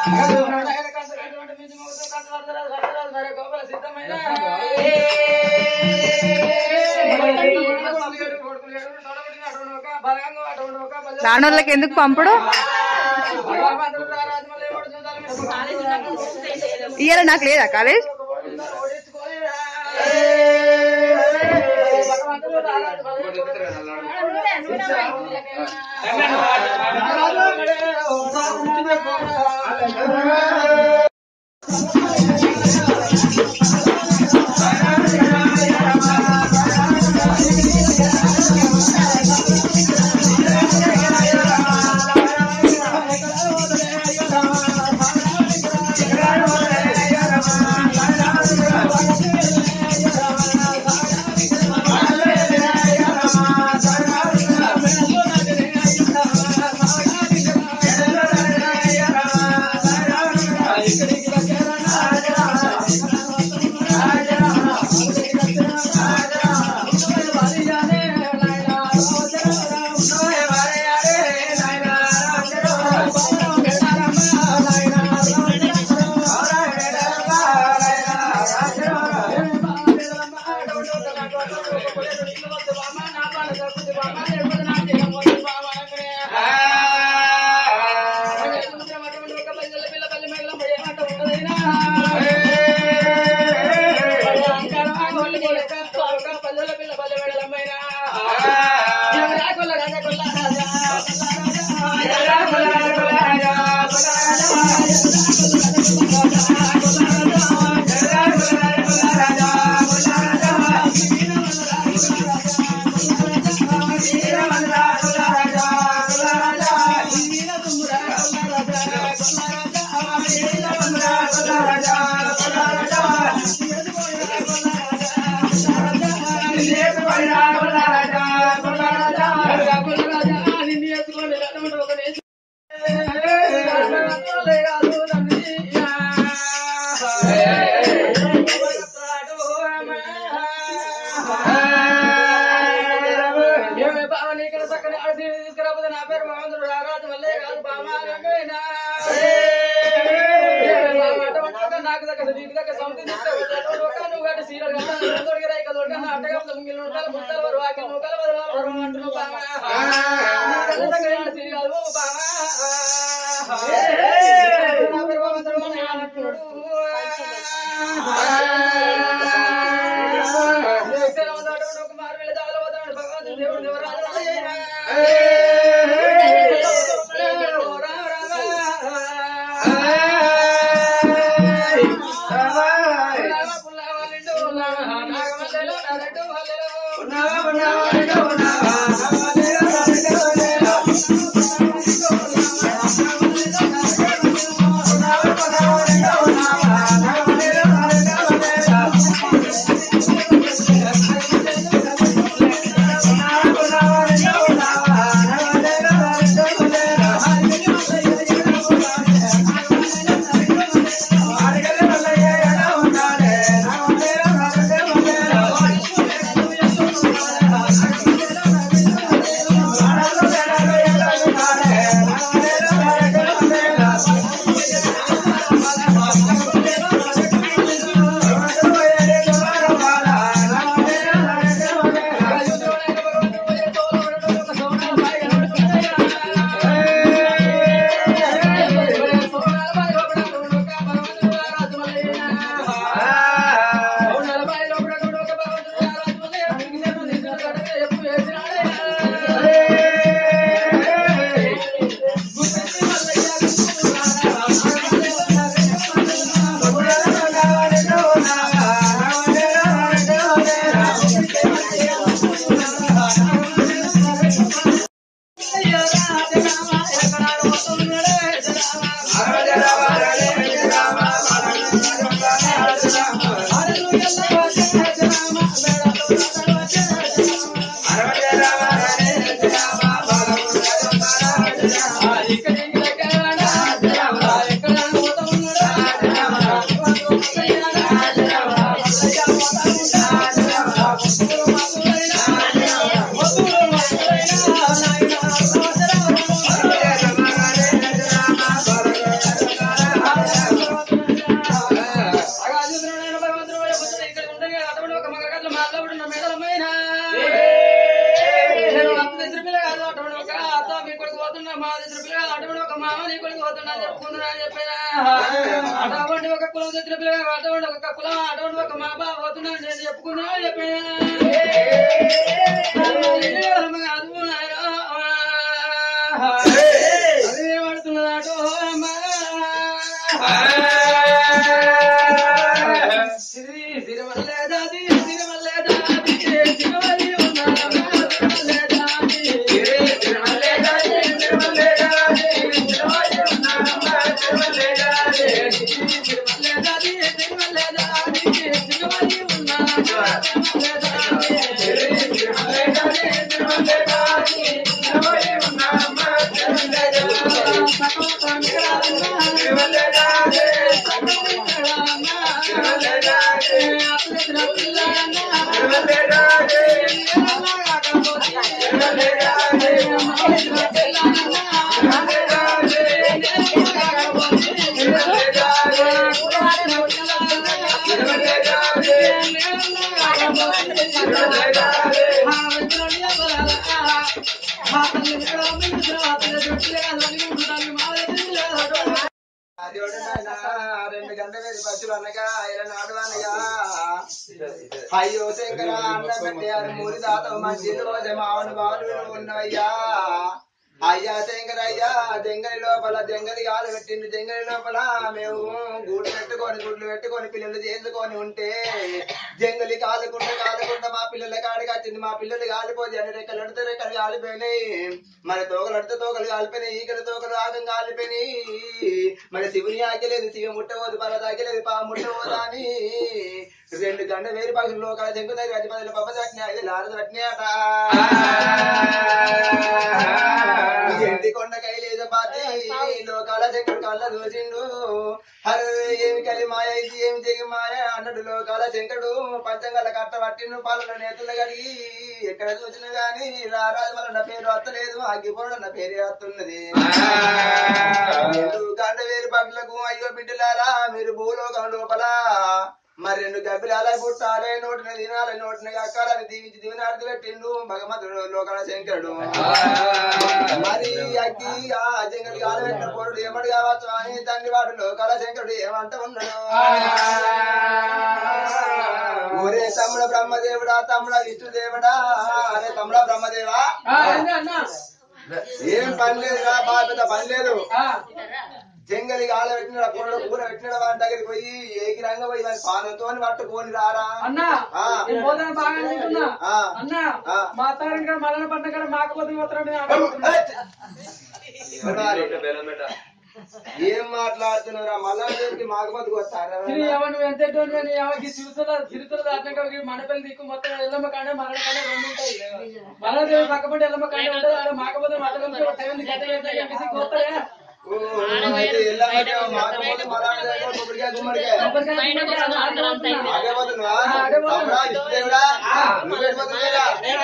రానోళ్ళకి ఎందుకు పంపుడు ఇయ్యాల నాకు లేదా కాలేజ్ Thank you. అటువంటి ఒక కులం తెచ్చిన పిల్లగా అటువంటి ఒక కులం అటువంటి ఒక మా బావ పోతున్నాడు నేను చెప్పుకున్నా చెప్పినా అదే పడుతున్నదాటో అమ్మా సిరి సిరిమల్లె దాది సిరిమల్లె దాది సిరిమల్లి ఉన్నారమ్మా సిరిమల్లె దాది సిరిమల్లె దాది సిరిమల్లె దాది సిరిమల్లి ఉన్నారమ్మా సిరిమల్లె దాది సిరిమల్లె దాది సిరిమల్లె దాది సిరిమల్లి ఉన్నారమ్మా సిరిమల్లె దాది సిరిమల్లె దాది సిరిమల్లె దాది సిరిమల్లి ఉన్నారమ్మా సిరిమల్లె దాది సకల సంకరాలమ్మా సిరిమల్లె దాది సకల సంకరాలమ్మా సిరిమల్లె దాది అప్లెత్ర పిల్లలమ్మా సిరిమల్లె దాది సిరిమల్లె దాది అప్లెత్ర పిల్లలమ్మా సిరిమల్లె దాది సిరిమల్లె దాది కురాన పిల్లలమ్మా సిరిమల్లె దాది సిరిమల్లె దాది ఆ వెంకటయ్య బలాల ఆ తల్లి మేడ మీద రాత్రి జొట్లే అలని ఉంటాను మావే దేవుడు నాయనా, రెండు గంటల వేది పశువులు అనగా ఆయన నాడు అనగా అయ్యో శంకర అన్న పెట్టారు మూలి దాత మంచి రోజు మావన బాలు ఉన్నవయ్యా అయ్యా శంకర అయ్యా దెంగలి లోపల దెంగలి గాలు పెట్టింది దెంగలి లోపల మేము గూడు పెట్టుకొని గుడ్లు పెట్టుకొని పిల్లలు చేసుకొని ఉంటే జంగలి కాలుకుంటే కాలుకుంటే మా పిల్లల కాడికి వచ్చింది మా పిల్లలు కాలిపోతే అని రెక్కలు అడితే రెక్కలు కాలిపోయినాయి మరి తోకలు అడితే తోకలు కాలిపోయినాయి ఈగలు తోకలు ఆగం కాలిపోయినాయి మరి శివుని ఆగలేదు శివ ముట్టవద్దు పల తాగలేదు పా ముట్టవద్దా అని రెండు గంట వేరు పక్షులు లోకాల జంకు దగ్గర అతి పదులు పప్ప చట్నీ ఐదు లారదు పట్టినాట ఎండి కొండ కైలేద పాతి లోకాల జంకుడు కళ్ళ దోచిండు హరే ఏమి కలి మాయ ఇది ఏమి జగి మాయ అన్నడు లోకాల శంకరుడు పంచంగల కట్ట పట్టిండు పాలన నేతలు కడిగి ఎక్కడ చూసినా గాని రారాజు వల్ల నా పేరు వస్తలేదు అగ్గిపోవడం నా పేరే వస్తున్నది రెండు గంట వేరు పట్లకు అయ్యో బిడ్డలారా మీరు భూలోకం లోపల మరి రెండు గబ్బిలాల పుట్టాలే నోటిని తినాలి నోటిని కక్కాలని దీవించి దివినార్థి పెట్టిండు భగవంతుడు లోకాల శంకరుడు మరి అగ్గి ఆ జంగలి కాలు పెట్టిన పోరుడు ఏమడు కావచ్చు అని తండ్రి వాడు లోకాల శంకరుడు ఏమంట ఉన్నాడు ఒరే తమ్ముడ బ్రహ్మదేవుడా తమ్ముడ విష్ణుదేవుడా అరే తమ్ముడ బ్రహ్మదేవా ఏం పని లేదురా బాగా పెద్ద పని లేదు జంగలి గాల పెట్టిన కూర కూర పెట్టిన వాడి దగ్గరికి పోయి ఏకి రంగ పోయి వాడి పానంతో పట్టుకొని రారా అన్నా ఆ. నేను భోజనం బాగా తింటున్నా ఆ. అన్నా ఆ. మా అత్తారింటి కాడ మల్లన పట్టిన కాడ మాకపోతే పోతాడు ఏం మాట్లాడుతున్నారా మళ్ళా దగ్గరికి మాగమతికి వస్తారా ఎవరు ఎంత ఎటువంటి ఎవరికి చిరుతల చిరుతల దాటినాక మనపల్లి దిక్కు మొత్తం ఎల్లమ్మ కాడే మరణ కాడే రెండు ఉంటాయి మరణ దేవుడు పక్కపడి ఎల్లమ్మ కాడే ఉంటుంది ఆడ మాకపోతే మళ్ళీ గడ్డ పోతారే ఓ, అయితే ఎల్లమ్మకే మాగమతి మళ్ళా దగ్గర కొబ్బరికాయ గుమ్మడికాయ ఆగబోతున్నావా? తమ్ముడా, విష్ణుదేవుడా? నువ్వు వెళ్ళిపోతున్నావురా?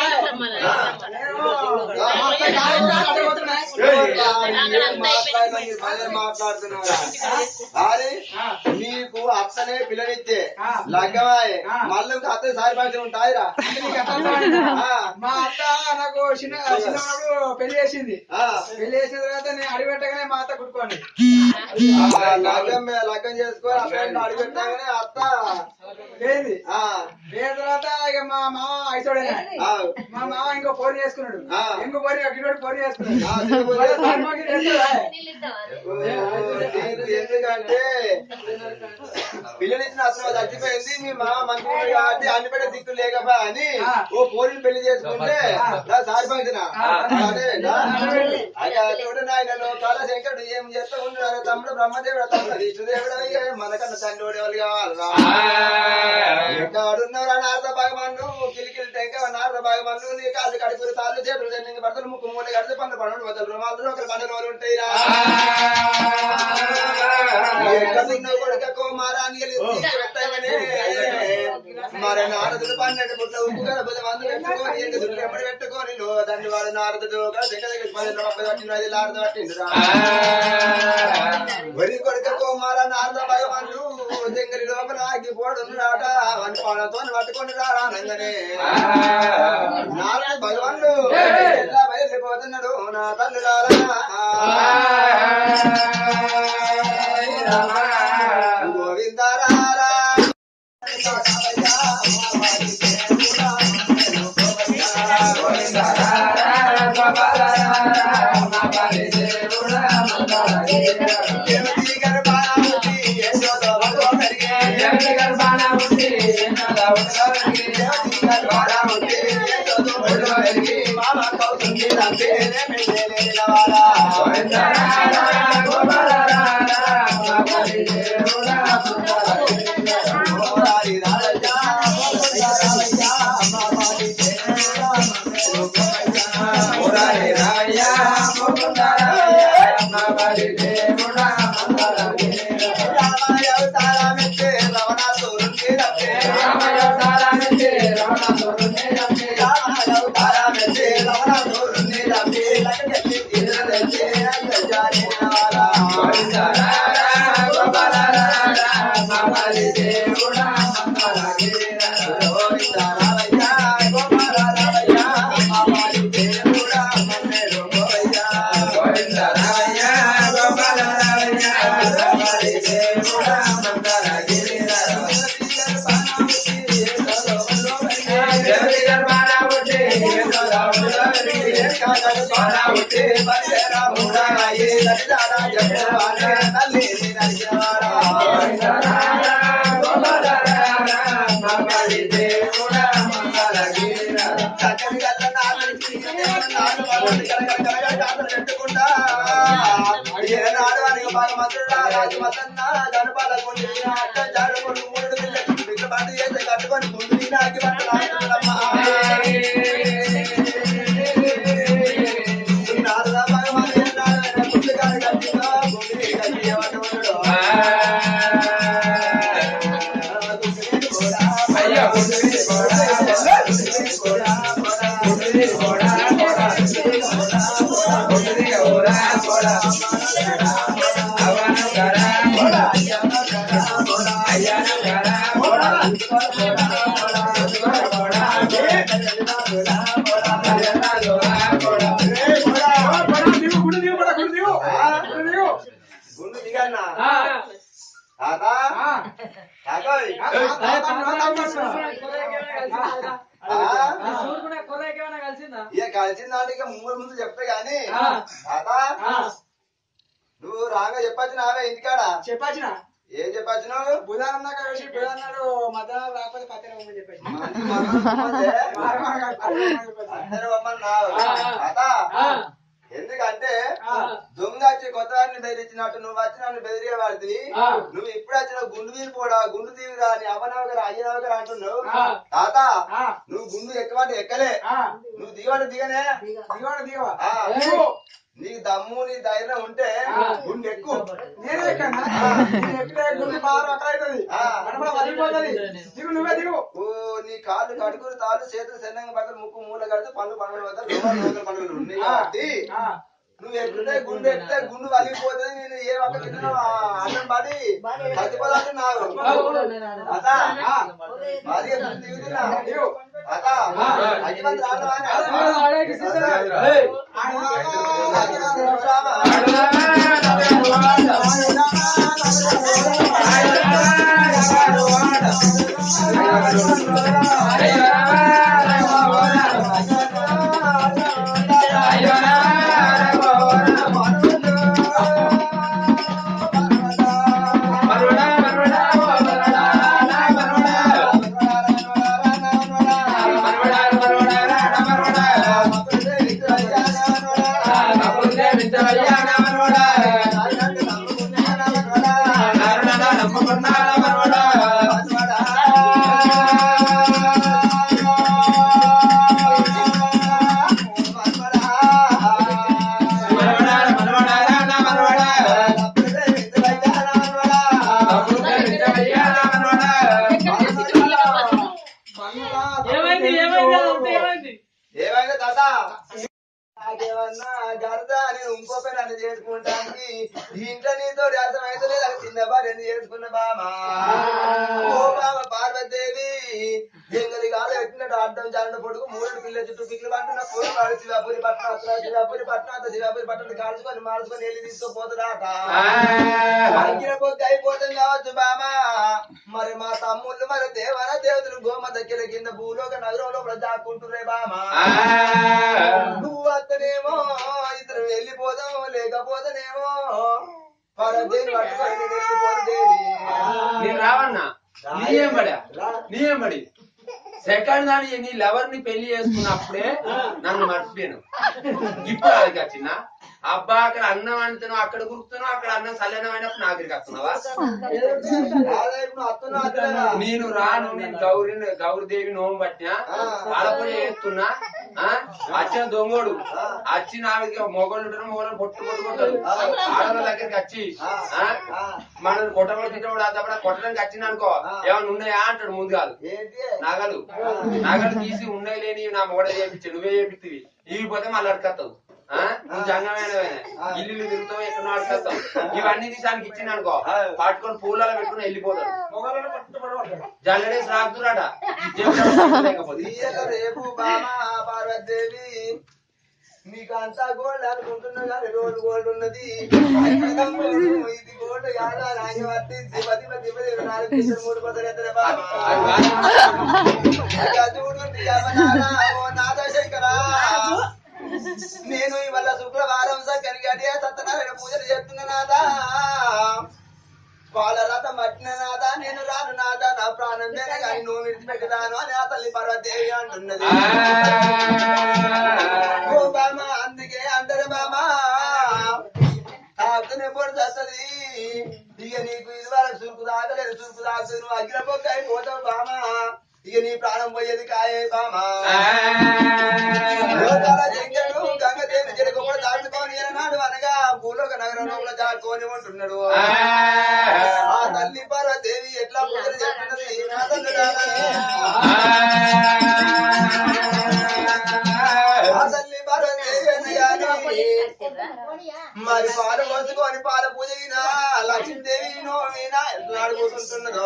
మాట్లాడుతున్నారా అరే నీకు అత్తనే పిల్లనిచ్చే లగ్గమాయే మళ్ళీ అత్త సారి పంచం ఉంటాయిరా ఆ, మా అత్త నాకు చిన్న చిన్నప్పుడు పెళ్లి చేసింది ఆ, పెళ్లి చేసిన తర్వాత నేను అడిగట్టగానే మా అత్త కుట్టుకోండి ఆ, లగ్గం మీద లగ్గం చేసుకొని అబ్బాయిని అడిగెట్టాగానే అత్త లేదు ఆ, లేని తర్వాత ఇక మా మామ ఐసోడేనా ఆ, మా మామ ఇంకో పోరు చేసుకున్నాడు ఆ. ఇంకో పోరు గిన్నోడు పోరు చేసుకున్నాడు ఆ, తిరుగుబోతు. మళ్ళా సార్మాకి తెలుసురా? ఓ, దీనికి ఎందుకంటే పిల్లనిచ్చిన అసలు చచ్చిపోయింది మీ మామ మంచి కాబట్టి అన్ని పెద్ద దిక్కు లేకపోయా అని ఆ. ఓ పోరిని పెళ్లి చేసుకుంటే నా సారి పంచిన నాయన లోకాల శంకరుడు ఏం చేస్తా ఉన్నాడు తమ్ముడు బ్రహ్మదేవుడు తమ్ముడు విష్ణుదేవుడు అయ్యే మనకన్నా తండ్రి ఎవరు కావాలరా ఎక్కడున్నవరా నారద భగవాను కిలికిలి టెంక నారద భగవాను నీ కాళ్ళు కడుపులు తాళ్ళు చేతులు చెన్నింగ్ పడతలు ముక్కు మూల కడితే పండు పండు వదలు రుమాలు ఒకరు పండుగ వాళ్ళు ఉంటాయిరా ఎక్కడున్న కొడుక కుమారాన్ని పెట్టగానే మరి నారదుడు పన్నెండు పుట్ల ఉప్పు కదా బుధ మందు పెట్టుకొని ఎండు దుడ్డు ఎమ్మడి పెట్టుకొని లో తండ్రి వాడు నారదుడు దగ్గర దగ్గర పన్నెండు ముప్పై పట్టిండు అది నారద పట్టిండు వరి కొడుక కుమార నారద భగవాను జంగలి లోపల ఆగిపోడున్నాట వన్ పాలతో పట్టుకొని రానంగనే నారద భగవానుడు ఎలా బయలుపోతున్నాడు నా తల్లి గోవిందరారా దేవతీ గర్భావతి యశోదవతో కరిగే దేవతీ గర్భావతి యశోదవతో కరిగే మామ కౌసుంది రంపేరే మెల్లెలే నవారా గోరారి రాజా గోరారి రామాయవతారమితే రవణ సూరుని రంపే రామాయవతారమితే రవణ సూరుని రంపే లక్కెత్తి తిరగలే అంతజాని నవారా కట్టుకొని గుండు నాకి నారద భగవాన్ గుండు కాదు కట్టిందో గుండు కట్టి గుండు దిగన్నా తాత తాతోయ్ కుర్రాకేమైనా కలిసిందా ఇక కలిసిన దానికి ముందు ముందు చెప్తే గాని ఆ. తాత నువ్వు రాగా చెప్పచ్చు నావే ఇంటికాడ చెప్పాచిన ఏం చెప్పచ్చు నువ్వు బుధానం దాకా వేసి బుధానం నాడు మధ్యాహ్నం రాకపోతే పత్రిక ఇవ్వమని చెప్పేసి మంచి మనసు ఉన్నదే. వారం వారం కాదు, పత్రిక ఇవ్వమని చెప్పేసి. అందరూ రమ్మన్నావు ఆ, ఆ. తాత ఆ. ఎందుకంటే ఆ. దొంగ వచ్చి కొత్త వారిని బెదిరించినట్టు నువ్వు వచ్చి నన్ను బెదిరే వాడివి ఆ. నువ్వు ఇప్పుడు వచ్చిన గుండు వీలు పోడా గుండు తీవిరా నీ అవ్వనవగరా అయ్యనవగరా అంటున్నావు ఆ. తాత ఆ. నువ్వు గుండు ఎక్కమంటే ఎక్కలే ఆ, నువ్వు దిగమంటే దిగనే దిగవాడు దిగవా ఆ. దిగు. నీకు దమ్ము నీ ధైర్యం ఉంటే ఆ. గుండు ఎక్కువ నేనే ఎక్కన్నా నేను ఎక్కితే గుండె బాగా అక్కడ అవుతుంది ఆ. కనపడ వదిలిపోతుంది దిగు నువ్వే దిగు ఓ నీ కాళ్ళు కడుకుని తాళ్ళు చేతులు సన్నంగా పడతారు ముక్కు మూల కడితే పళ్ళు పండుగ పడతారు లోపల లోపల పండుగలు ఉన్నాయి కాబట్టి ఆ, నువ్వు ఎక్కితే గుండు ఎక్కితే గుండు వలిగిపోతుంది నేను ఏ ఒక్క తిన్నా అన్నం పడి చచ్చిపోదాంటున్నావు అదా మరి ఎప్పుడు దిగుతున్నా దిగు అదా అగ్గిమంది రావడం ఆడేకి సిద్ధం. ఏమైంది ఏమైంది అదంతా ఏమైంది ఏమైంది తాత నాకేమన్నా గరద నేను ఇంకో పని అని చేసుకుంటానికి ఈ ఇంట్లో నీతో అర్థం అయితే లేదు అది చిన్న భార్యని చేసుకున్న బామ ఓ బామ పార్వతీదేవి జంగలి కాలు పెట్టినట్టు అడ్డం జాలండి పొడుగు మూడు పిల్ల చుట్టూ పిల్లలు పంటున్న పూలు వాడు శివాపురి పట్టణ అత్ర శివాపురి పట్టణ అత్త శివాపురి పట్టణ కాల్చుకొని మార్చుకొని వెళ్ళి తీసుకోపోతున్నాట అంగిన పొద్దు అయిపోతుంది కావచ్చు బామా మరి మా తమ్ముళ్ళు మరి దేవర దేవతలు గోమ దగ్గర కింద భూలోక నగరంలో ప్రజాకుంటురే బామా నువ్వు అత్తనేమో ఇద్దరు వెళ్ళిపోదాం లేకపోతేనేమో పరదేని పట్టుకొని నేను వెళ్ళిపోను దేవి నేను రావన్నా నీ ఏం పడా నీ ఏం పడి సెకండ్ దాని నీ లవర్ ని పెళ్లి చేసుకున్నప్పుడే నన్ను మర్చిపోయాను ఇప్పుడు అది వచ్చిన అబ్బా అక్కడ అన్నం వండుతున్నావు అక్కడ గుర్తున్నావు అక్కడ అన్నం సల్లనమైనప్పుడు నా దగ్గరికి వస్తున్నావా అదే ఇప్పుడు అత్తను అత్తలేదా? నేను రాను నేను గౌరి గౌరీదేవి నోము పట్టినా ఆడపూజ చేస్తున్నా ఆ? వచ్చిన దొంగోడు వచ్చి నా మీద మొగోళ్ళు ఉంటారు మొగోళ్ళు పొట్టు కొట్టుకుంటారు ఆడవాళ్ళ దగ్గరికి వచ్చి ఆ? మనం కొట్టబడి తిట్టబడి అదప్పుడు కొట్టడానికి వచ్చింది అనుకో ఏమన్నా ఉన్నాయా అంటాడు ముందు కాదు ఏంటి నగలు నగలు తీసి ఉన్నాయి లేని నా మొగడ చేపించి నువ్వే చేపిస్తుంది ఇవి పోతే మళ్ళీ అడకత్తావు ఆ? నువ్వు జంగమైన ఇల్లు తిరుగుతావు ఎక్కడ అడకత్తావు ఇవన్నీ తీసి ఆయనకి ఇచ్చింది అనుకో పట్టుకొని పూలలో పెట్టుకుని వెళ్ళిపోతాడు జల్లడేసి రాకుతురాట లేకపోతే ఇయ్యాల రేపు బామా పార్వతీదేవి నీకు అంతా గోల్డ్ అనుకుంటున్నా కానీ రోడ్ గోల్డ్ ఉన్నది అయ్యో, ఇది గోల్డ్ కాదా నాయ వట్టి దిబ దిబ దిబ దిబ నాలుగు ఇద్దరు మూడు పదలు ఎత్తరే బామా అయ్యా, చూడు దిగమనారా, ఓ నాథ శంకరా. నేను ఇవాళ శుక్రవారం సక్కని గడియ సత్యనారాయణ పూజలు చేస్తున్నా నాదా వాళ్ళ రథం పట్టిన నాదా నేను రాను నాదా నా ప్రాణం నేను కానీ నువ్వు విడిచిపెట్టరాను అని ఆ తల్లి పర్వతేవి అంటున్నది ఓ బామా అందుకే అంటారు బామా అతను ఎప్పుడు చస్తుంది ఇక నీకు ఇది వరకు చురుకు తాగలేదు చురుకు తాగుతుంది నువ్వు అగ్రపొక్క అయిపోతావు బామా ఇక నీ ప్రాణం పోయేది కాయే బామా లోకాల జంగడు గంగదేవి జడకు కూడా దాటుకొని నాడు అనగా భూలోక నగరంలో కూడా దాటుకొని ఉంటున్నాడు ఆ తల్లి పార్వదేవి ఎట్లా పూజలు చెప్పినది నా తల్లి ఆ తల్లి పార్వదేవి అనగానే మరి పాలు పోసుకొని పాల పూజ అయినా లక్ష్మీదేవి నోవినా ఎట్లా ఆడుకుంటున్నదో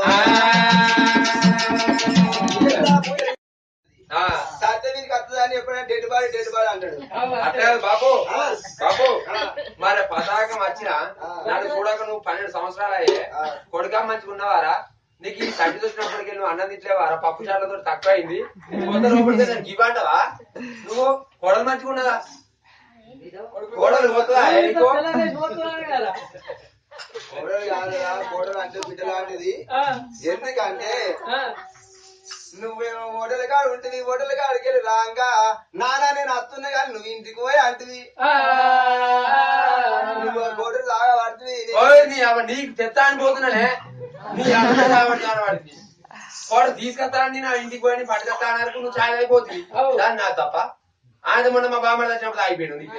ఎట్లా పూజ ఆ, సత్యవీనికి వస్తుందని ఎప్పుడైనా డెడ్ బాడీ డెడ్ బాడీ అంటాడు అట్లే కాదు బాబు బాబు మరి పతాకం వచ్చిన నన్ను చూడక నువ్వు పన్నెండు సంవత్సరాలు అయ్యే కొడుక మంచిగా ఉన్నవారా నీకు ఈ తల్లి చూసినప్పటికీ నువ్వు అన్నం తిట్లేవారా పప్పు చాట్లతో తక్కువ అయింది కొంత లోపలికి దానికి ఇవ్వంటావా నువ్వు కొడలు మంచిగా ఉన్నదా కోడలు పోతుందా ఏ నీకు? కదా కోడలు కాదురా కోడలు అంటే బిడ్డ లాంటిది ఆ, ఎందుకంటే ఆ. నువ్వేమో ఓడల కాడు ఉంటుంది ఓడల కాడికి వెళ్ళి రాంగా నానా నేను వస్తున్నా కానీ నువ్వు ఇంటికి పోయి అంటివి ఆ. నువ్వు కోడలు లాగా పడుతుంది ఓయ్ నీ అవ్వ నీకు తెత్తా అని పోతున్నానే నీ అన్న కాబట్టి వాడికి కోడ తీసుకొస్తానని నా ఇంటికి పోయి పట్టుకొస్తా అన్నారు నువ్వు చాలా అయిపోతుంది దాన్ని నా తప్ప ఆయన మొన్న మా బామ్మ వచ్చినప్పుడు ఆగిపోయాడు నీకు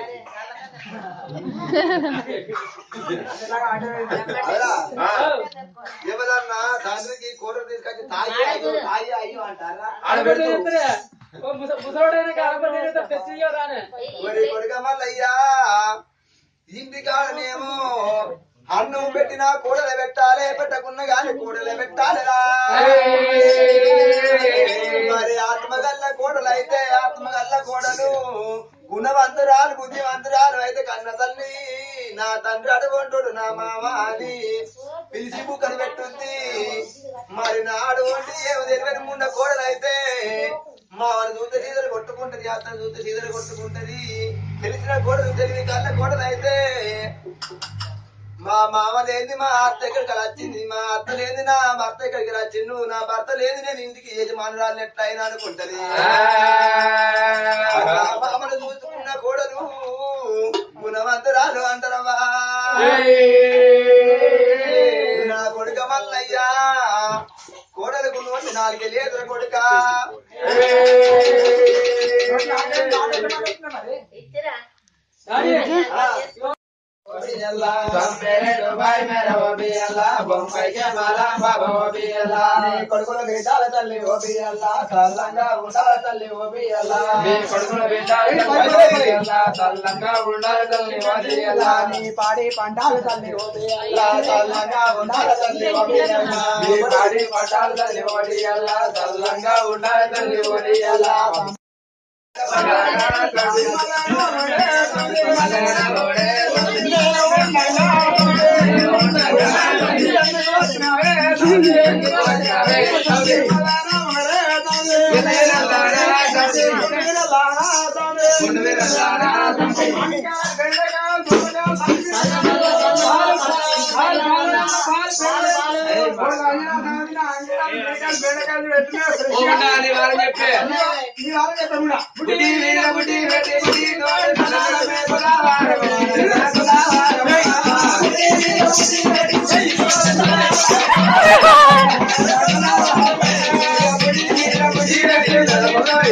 అవునా? ఆ, ఎవరన్నా తండ్రికి కోడలు తీసుకొచ్చి తాగి అయ్యో తాగి అయ్యో అంటారా ఆడ పెడుతూ ఓ ముస- ముసలోడైనా కాకపోతే ఏదో తెచ్చియ్యో రానే. మరి కొడుక మల్లయ్యా ఇంటి కాడనేమో అన్నం పెట్టినా కూడలు పెట్టాలి పెట్టకున్నా గాని కూడలు పెట్టాలిరా మరి ఆత్మగల్ల కోడలు అయితే ఆత్మగల్ల కోడలు గుణవంతురాలు బుద్ధివంతురాలు అయితే కన్న తల్లి నా తండ్రి అటువంటుడు నా మామ అని పిలిచి బుక్కలు పెట్టుద్ది మరి నాడు వంటి ఏమి తెలియని ముండ కోడలు అయితే మా వాడు చూత సీదలు కొట్టుకుంటది అతను చూత సీదలు కొట్టుకుంటది తెలిసిన కోడలు తెలివి కళ్ళ కోడలు అయితే మా మామ లేని మా అత్త ఇక్కడికి వచ్చింది మా అత్త లేని నా భర్త ఇక్కడికి వచ్చిండు నా భర్త లేని నేను ఇంటికి యజమానురాలు ఎట్లయినా అనుకుంటది మా మామను చూసుకున్న కోడలు గుణవంతురాలు అంటారమ్మా నా కొడుక మల్లయ్యా కోడలకు నోటి నాలుగే లేదు కొడుక రాని. బియ్యల్లా సంబేరేడు బాయ్ మేర ఓ బియ్యల్లా బొంబాయికి మాల బాబా ఓ బియ్యల్లా నీ కొడుకుల బిడ్డాల తల్లి ఓ బియ్యల్లా చల్లంగా ఉండాల తల్లి ఓ బియ్యల్లా నీ కొడుకుల బిడ్డాల తల్లి ఓ బియ్యల్లా చల్లంగా ఉండాల తల్లి ఓ బియ్యల్లా నీ పాడి పంటాల తల్లి ఓ బియ్యల్లా చల్లంగా ఉండాల తల్లి ఓ బియ్యల్లా నీ పాడి పంటాల తల్లి ఓ బియ్యల్లా చల్లంగా ఉండాల తల్లి ఓ బియ్యల్లా ఉండాలి వాళ్ళని చెప్పే బుడ్డి వీర బుడ్డి వెట్టి బుడ్డి నోడి నల్లమే గులావారమే, గులావారమే. బుడ్డి వీర బుడ్డి వెట్టి నల్లమే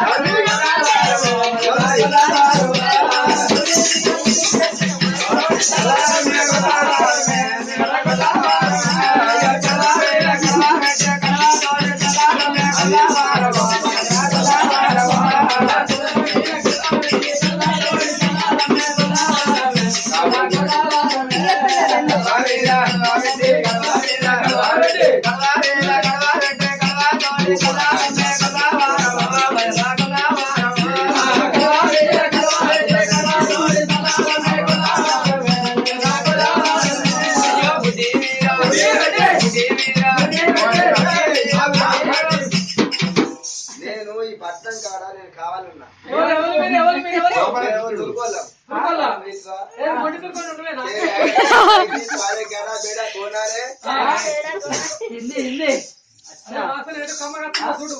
నేను ఈ పట్టణం కాడ నేను కావాలన్నా ఎవరు ఎవరు మీరు ఎవరు మీరు ఎవరు నేను దుర్గోళ్ళం. దుర్గోళ్ళం? మీసా? ఏ, మొండి దుర్గోళ్ళు ఉండవేనా? ఏ, ఐదు సారే గేడా బేడా కోనారే ఆ, హిందీ హిందీ అరే, వాసన ఏదో కమ్మగా వస్తుందో చూడు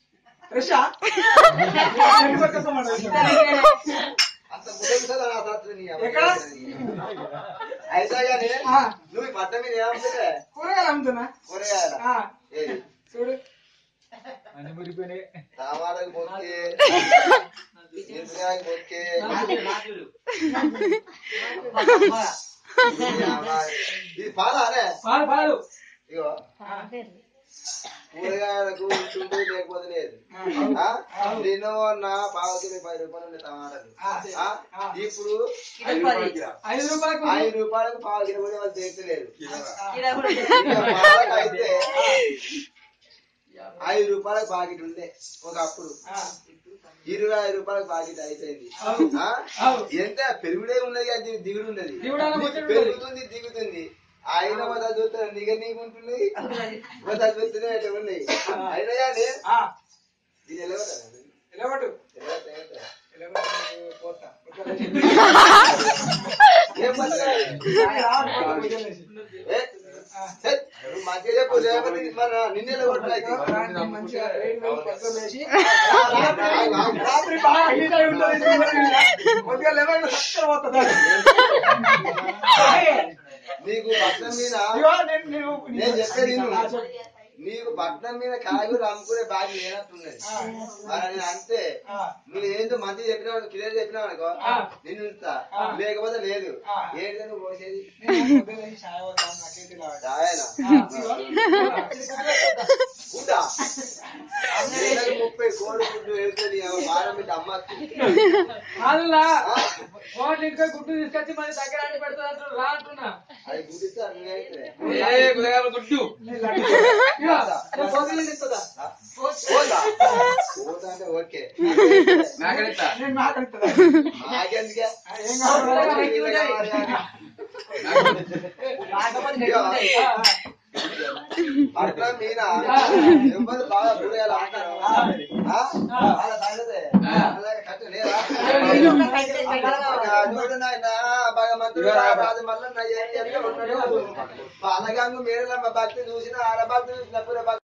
అంత ముసలిసారి నా శాస్త్రం నీ అమ్మ. ఎక్కడ? అయితే గానీ ఆ. నువ్వు ఈ పట్టణం మీద ఏమవుతుందే కూరగాయలు అమ్ముతున్నా కూరగాయల ఆ, ఏది చూడు టమాటాకు బొక్కే మిరపకాయకు బొక్కే ఇది పాలానే పాలు పాలు ఇగో కూరగాయలకు ఉంటుంటే లేకపోతే లేదు ఆ? నిన్న మొన్న పావు కిలో పది రూపాయలు ఉండే టమాటాలు ఆ? ఇప్పుడు ఐదు రూపాయలకు ఐదు రూపాయలకు పావు కిలో కూడా వాళ్ళు చేస్తలేదు ఇక పాలకు అయితే ఐదు రూపాయలకు పాకెట్ ఉండే ఒకప్పుడు ఇరవై ఐదు రూపాయలకు పాకెట్ అయిపోయింది ఆ? ఎంత పెరుగుడే ఉన్నది అది దిగుడు ఉన్నది దిగుడాల ముచ్చట ఉన్నది. పెరుగుతుంది దిగుతుంది అయినా మా చదువుతా నీక నీకుంటుంది మా చదువుతూనే అట్లా ఉన్నాయి అయినా కానీ ఆ, ఇది ఎలా పడ్డది? నిలబడు. ఎలా తయారు? నిలబడు, నువ్వు పోతా. ఏం పడ్డది? రా, పోతా, కూర్చోలేసి. ఏ? ఏ? నువ్వు మంచిగా చెప్పు లేకపోతే మన నిన్నే కొట్టాయి రా, నీ మంచిగా రైలు వేసి పెట్రోల్ వేసి. రాత్రి బాగా హీట్ అయి ఉంటుంది కొద్దిగా లెవెల్ చక్కగా పోతుంది నీకు పట్నం మీద ఇదిగో నేను- నేను- నేను చెప్పేది విను. ఆ, చెప్పు. నీకు పట్నం మీద కాయగూరలు అమ్ముకునే బాగా లేనట్టున్నది మరి నేను అంతే ఆ. నువ్వు ఏందో మంచి చెప్పినావు క్లియర్ చెప్పినావు అనుకో ఆ. నిన్ను ఉంచుతా ఆ. లేకపోతే లేదు ఆ. ఏంటి నువ్వు పోసేది నేను పొద్దున్న లేచి చాయ్ తాగుతాను, నాకేంటి ఇలా వాడు. రాయనా గుడ్డా నెలకు ముప్పై కోడి గుడ్డు వెళ్తుంది వారం పెట్టి అమ్మకి కాదులా కోట్ల ఇంట్లో గుడ్డు తీసుకొచ్చి మన దగ్గర అంటి పెడతా అంటారు రా అంటున్నా అది గుడిస్తా నువ్వైతే ఏ గులగాల గుడ్డు ఇగో, నేను పొద్దున్న ఇస్తుందా పోదా పోదా అంటే ఓకే మేకనిస్తా నేను మాట్లాడుతుందా నాకెందుకే ఏం కావాలి పట్నం మీద ఎవరు బాగా కూరగాయలు ఆడతారు వాళ్ళ సంగతే అలాగే కట్టు లేదా చూడు నాయన భగవంతుడు రాజు మల్లన్న బాలగంగు మేరలమ్మ భక్తి చూసిన ఆడభక్తి చూసిన పుర భక్తి